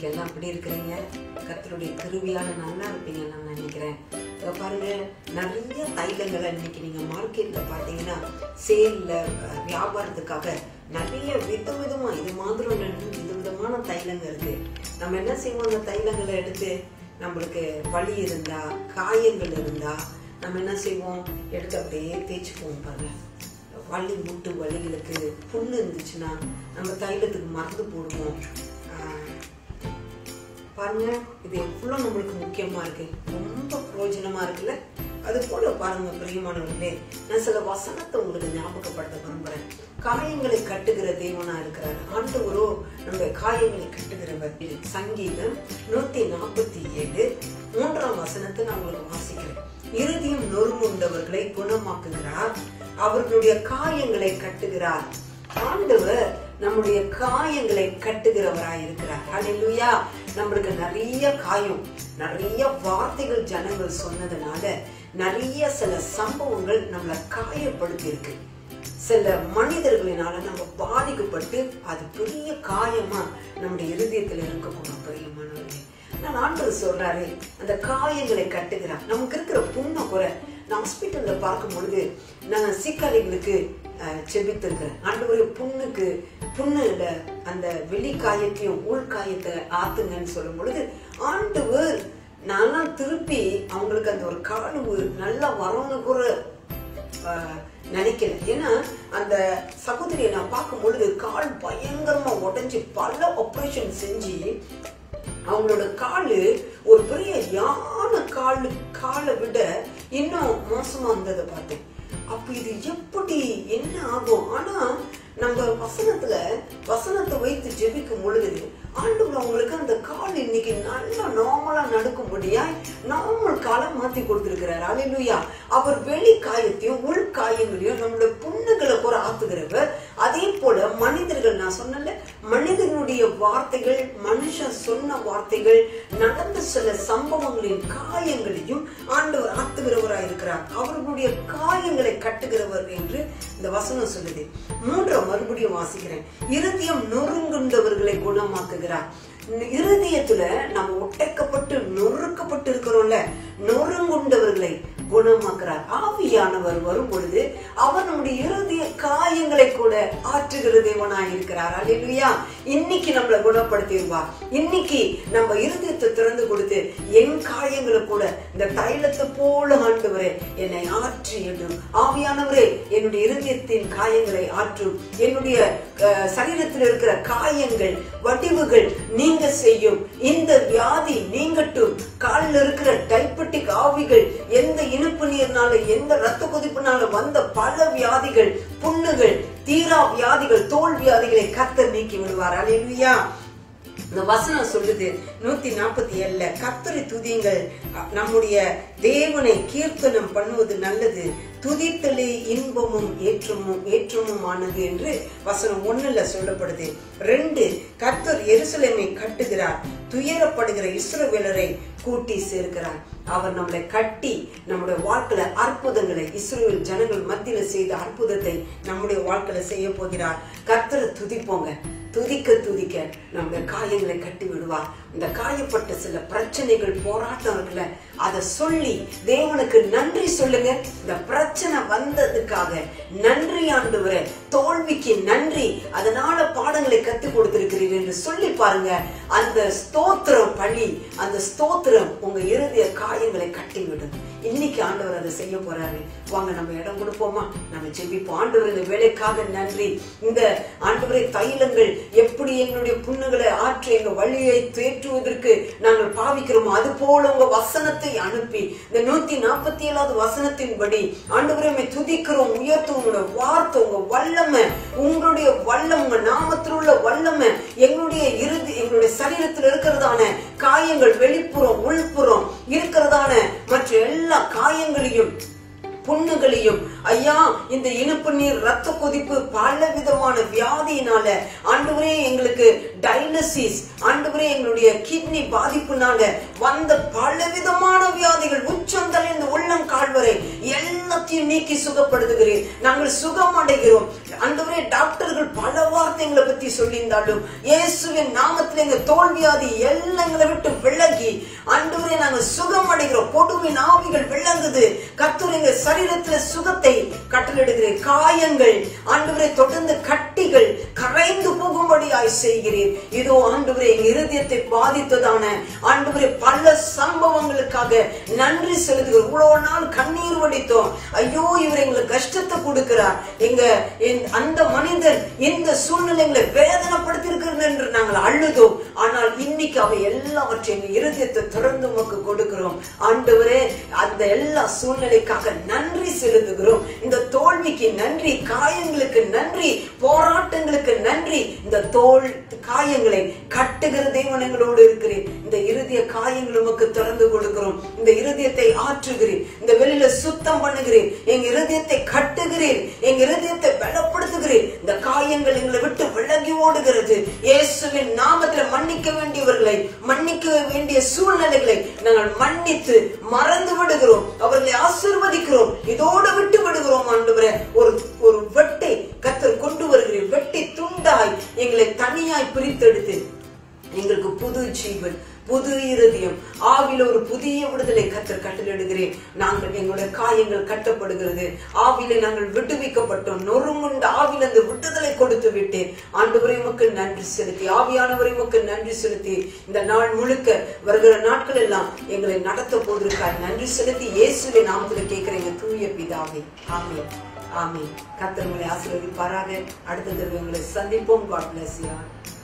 எல்லாம் எப்படி இருக்கிறீங்க கர்த்தருடைய கிருவியால நல்லா இருப்பீங்கன்னு நான் நினைக்கிறேன் இதோ பாருங்க நிறைய தைலங்களை இன்னைக்கு நீங்க மார்க்கெட்ல பாத்தீங்கன்னா சேல்ல அஹ், வியாபாரத்துக்காக நிறைய விதவிதமா இது மாதிரி வித விதமான தைலங்கள் இருக்கு நம்ம என்ன செய்வோம் அந்த தைலங்களை எடுத்து நம்மளுக்கு வலி இருந்தா காயங்கள் இருந்தா நம்ம என்ன செய்வோம் எடுத்து அப்படியே தேய்ச்சிக்குவோம் பாருங்க வலி மூட்டு வலிகளுக்கு புண்ணு இருந்துச்சுன்னா நம்ம தைலத்துக்கு மருந்து போடுவோம் ஆஹ் பாருங்க இது எவ்வளோ நம்மளுக்கு முக்கியமா இருக்கு ரொம்ப பிரயோஜனமா இருக்குல்ல அது போல பாருங்க பிரியமானவர்களே நான் சில வசனத்தை உங்களுக்கு ஞாபகப்படுத்த விரும்புறேன் காயங்களை கட்டுகிற தேவனா இருக்கிறார் ஆண்டவரோ நம்ம காயங்களை கட்டுகிறவர் சங்கீதம் நூத்தி நாற்பத்தி ஏழு மூன்றாம் வசனத்தை நான் உங்களுக்கு வாசிக்கிறேன் இறுதியும் நொறுங்குண்டவர்களை குணமாக்குகிறார் அவர்களுடைய காயங்களை கட்டுகிறார் ஆண்டவர் நம்முடைய காயங்களை கட்டுகிறவராய் இருக்கிறார் ஹalleluya நம்மளுக்கு நிறைய காயம் நிறைய வார்த்தைகள் ஜனங்கள் சொன்னதுனால நிறைய சில சம்பவங்கள் நம்மளை காயப்படுத்தி இருக்கு சில மனிதர்களினால நம்ம பாதிக்கப்பட்டு அது பெரிய காயமா நம்முடைய இருதயத்துல இருக்கக்கூடும் பிரியமானவர்களே நான் ஆண்டவர் சொல்றாரு அந்த காயங்களை கட்டுகிறார் நமக்கு இருக்கிற புண்ணை குறை நான் ஹாஸ்பிட்டல்ல பார்க்கும் பொழுது நான் சிக்கலைகளுக்கு செபித்திருக்கிறேன் ஆண்டவரே புண்ணுக்கு புண்ணுல அந்த வெளி காயத்தையும் உள் காயத்தை ஆத்துங்கன்னு சொல்லும் பொழுது ஆண்டவர் நான்லாம் திருப்பி அவங்களுக்கு அந்த ஒரு காலுவு நல்லா வரணும்னு கூட ஆஹ், நினைக்கல ஏன்னா அந்த சகோதரியை நான் பார்க்கும் பொழுது கால் பயங்கரமா உடைஞ்சு பல ஆபரேஷன் செஞ்சு அவங்களோட காலு ஒரு பெரிய யானை காலு காலை விட இன்னும் மோசமா இருந்ததை பார்த்தேன் அப்ப இது எப்படி என்ன ஆகும் ஆனா நம்ம வசனத்துல வசனத்தை வைத்து ஜெபிக்கும் பொழுது ஆண்டவர் அவங்களுக்கு அந்த கால் இன்னைக்கு நல்லா நார்மலா நடக்கும்படியாய் நார்மல் காலம் மாத்தி கொடுத்திருக்கிறார் அலையிலுயா அவர் வெளி காயத்தையும் உள் காயங்களையும் நம்மளோட புண்ணுகளை கூட ஆத்துகிறவர் அதே போல மனிதர்கள் நான் சொன்னல மனிதனுடைய வார்த்தைகள் மனுஷன் சொன்ன வார்த்தைகள் நடந்த சில சம்பவங்களின் காயங்களையும் ஆண்டவர் ஆத்துகிறவராய் இருக்கிறார் அவர்களுடைய காயங்களை கட்டுகிறவர் என்று இந்த வசனம் சொல்லுது மூன்றாம் மறுபடியும் வாசிக்கிறேன் இருதயம் நொறுங்குண்டவர்களை குணமாக்குகிறார் இருதயத்துல நம்ம ஒட்டைக்கப்பட்டு நொறுக்கப்பட்டு இருக்கிறோம்ல நொறுங்குண்டவர்களை குணமாக்குறார் ஆவியானவர் வரும் பொழுது அவர் நம்முடைய இருதய காயங்களை கூட ஆற்றுகிற தேவனாய் இருக்கிறார் அல்லேலூயா இன்னைக்கு நம்மளை குணப்படுத்திடுவார் இன்னைக்கு நம்ம இருதயத்தை திறந்து கொடுத்து என் காயங்களை கூட இந்த தைலத்தை போல ஆண்டவரே என்னை ஆற்றி என்றும் ஆவியானவரே என்னுடைய இருதயத்தின் காயங்களை ஆற்றும் என்னுடைய அஹ், சரீரத்தில் இருக்கிற காயங்கள் வடிவுகள் நீங்க செய்யும் இந்த வியாதி நீங்கட்டும் காலில் இருக்கிற டைபெட்டிக் ஆவிகள் எந்த இனிப்பு நீர்னால எந்த ரத்த கொதிப்புனால வந்த பல வியாதிகள் புண்ணுகள் தீரா வியாதிகள் தோல் வியாதிகளை கத்தர் நீக்கி விடுவார் அல்லேலூயா இந்த வசனம் சொல்லுது நூத்தி நாற்பத்தி ஏழுல கத்தரை துதியுங்கள் அ- நம்முடைய தேவனை கீர்த்தனம் பண்ணுவது நல்லது துதித்தலே இன்பமும் ஏற்றமும் ஏற்றமும் ஆனது என்று வசனம் ஒண்ணுல சொல்லப்படுது ரெண்டு கர்த்தர் எருசலேமை கட்டுகிறார் துயரப்படுகிற இஸ்ரவேலரை கூட்டி சேர்க்கிறார் அவர் நம்மளை கட்டி நம்முடைய வாழ்க்கையில அற்புதங்களை இஸ்ரவேல் ஜனங்கள் மத்தியில செய்த அற்புதத்தை நம்முடைய வாழ்க்கையில செய்ய போகிறார் கர்த்தரை துதிப்போங்க துதிக்க துதிக்க நம்முடைய காயங்களை கட்டி விடுவார் இந்த காயப்பட்ட சில பிரச்சனைகள் போராட்டம் இருக்குல்ல அதை சொல்லி தேவனுக்கு நன்றி சொல்லுங்க இந்த பிரச்சனை வந்ததுக்காக நன்றி ஆண்டவரே தோல்விக்கு நன்றி அதனால பாடங்களை கத்து கொடுத்திருக்கிறீர் என்று சொல்லி பாருங்க அந்த ஸ்தோத்திரம் பழி அந்த ஸ்தோத்திரம் உங்க இருதய காயங்களை கட்டிவிடும் இன்னைக்கு ஆண்டவர் அதை செய்ய போறாரு வாங்க நம்ம இடம் கொடுப்போமா நம்ம ஜெபிப்போம் ஆண்டவர் இந்த வேலைக்காக நன்றி இந்த ஆண்டவரை தைலங்கள் எப்படி எங்களுடைய புண்ணுகளை ஆற்றி எங்க வழியை தேற்றுவதற்கு நாங்கள் பாவிக்கிறோமோ அது போல உங்க வசனத்தை அனுப்பி இந்த நூத்தி நாற்பத்தி ஏழாவது வசனத்தின்படி ஆண்டவரை உம்மை துதிக்கிறோம் உயர்த்தும் உங்களோட வார்த்தை உங்க வல்லமை உங்களுடைய வல்லம் உங்க நாமத்தில் உள்ள வல்லமை எங்களுடைய இறுதி எங்களுடைய சரீரத்தில் இருக்கிறதான காயங்கள் வெளிப்புறம் உள்புறம் இருக்கிறதான மற்ற எல்லா காயங்களையும் புண்ணுகளையும் ஐயா இந்த இனிப்பு நீர் ரத்த கொதிப்பு பல விதமான வியாதியினால ஆண்டவரே எங்களுக்கு டைலசிஸ் ஆண்டவரே எங்களுடைய கிட்னி பாதிப்புனால வந்த பல விதமான வியாதிகள் உச்சம் தலைந்து உள்ளம் கால்வரை எல்லாத்தையும் நீக்கி சுகப்படுத்துகிறேன் நாங்கள் சுகம் அடைகிறோம் ஆண்டவரே டாக்டர்கள் பல வார்த்தைகளை பத்தி சொல்லியிருந்தாலும் இயேசுவின் நாமத்துல எங்க தோல்வியாதி எல்லாம் எங்களை விட்டு விலகி ஆண்டவரே நாங்க சுகம் அடைகிறோம் கொடுவின் ஆவிகள் விளங்குது கர்த்தர் எங்க சரீரத்துல சுகத்தை கட்டளிடுகிறேன் காயங்கள் ஆண்டவரை தொடர்ந்து கட்டிகள் கரைந்து போகும்படியாய் செய்கிறேன் இதோ ஆண்டவரே எங்க இருதயத்தை பாதித்ததான ஆண்டவரே பல சம்பவங்களுக்காக நன்றி செலுத்துகிறோம் இவ்வளவு நாள் கண்ணீர் வடித்தோம் ஐயோ இவர் எங்களுக்கு கஷ்டத்தை கொடுக்கிறார் எங்க என்- அந்த மனிதன் இந்த சூழ்நிலை எங்களை வேதனைப்படுத்தி இருக்கிறது என்று நாங்கள் அழுதோம் ஆனால் இன்னைக்கு அவை எல்லாவற்றையும் எங்க இருதயத்தை திறந்து உமக்கு கொடுக்கிறோம் ஆண்டவரே அந்த எல்லா சூழ்நிலைக்காக நன்றி செலுத்துகிறோம் இந்த தோல்விக்கு நன்றி காயங்களுக்கு நன்றி போராட்டங்களுக்கு நன்றி இந்த தோல் காயங்களை கட்டுகிற தேவன் எங்களோடு இருக்கிறேன் இந்த இருதய காயங்கள் உமக்கு திறந்து கொடுக்கிறோம் இந்த இருதயத்தை ஆற்றுகிறேன் இந்த வெளியில சுத்தம் பண்ணுகிறேன் எங்க இருதயத்தை கட்டுகிறேன் எங்க இருதயத்தை பலப்படுத்துகிறேன் இந்த காயங்கள் எங்களை விட்டு விலகி ஓடுகிறது இயேசுவின் நாமத்துல மன்னிக்க வேண்டியவர்களை மன்னிக்க வேண்டிய சூழ்நிலைகளை நாங்கள் மன்னித்து மறந்து விடுகிறோம் அவர்களை ஆசீர்வதிக்கிறோம் இதோடு விட்டு விடுகிறோம் ஆண்டவரே ஒரு ஒரு வெட்டை கத்தர் கொண்டு வருகிறேன் வெட்டி துண்டாய் எங்களை தனியாய் பிரித்தெடுத்து எங்களுக்கு புது ஜீவன் புது இருதயம் ஆவில ஒரு புதிய விடுதலை கத்தர் கட்டளிடுகிறேன் நாங்கள் எங்களுடைய காயங்கள் கட்டப்படுகிறது ஆவில நாங்கள் விடுவிக்கப்பட்டோம் நொறுங்குண்ட ஆவில அந்த விடுதலை கொடுத்து விட்டேன் ஆண்டவரை உமக்கு நன்றி செலுத்தி ஆவியானவரை உமக்கு நன்றி செலுத்தி இந்த நாள் முழுக்க வருகிற நாட்கள் எல்லாம் எங்களை நடத்த போவதற்காக நன்றி செலுத்தி இயேசுவை நாமத்துல கேட்கிறேங்க தூய பிதாவே ஆமென் ஆமென் கத்தர் உங்களை ஆசீர்வதிப்பாராக அடுத்த தடவை உங்களை சந்திப்போம் God bless you all.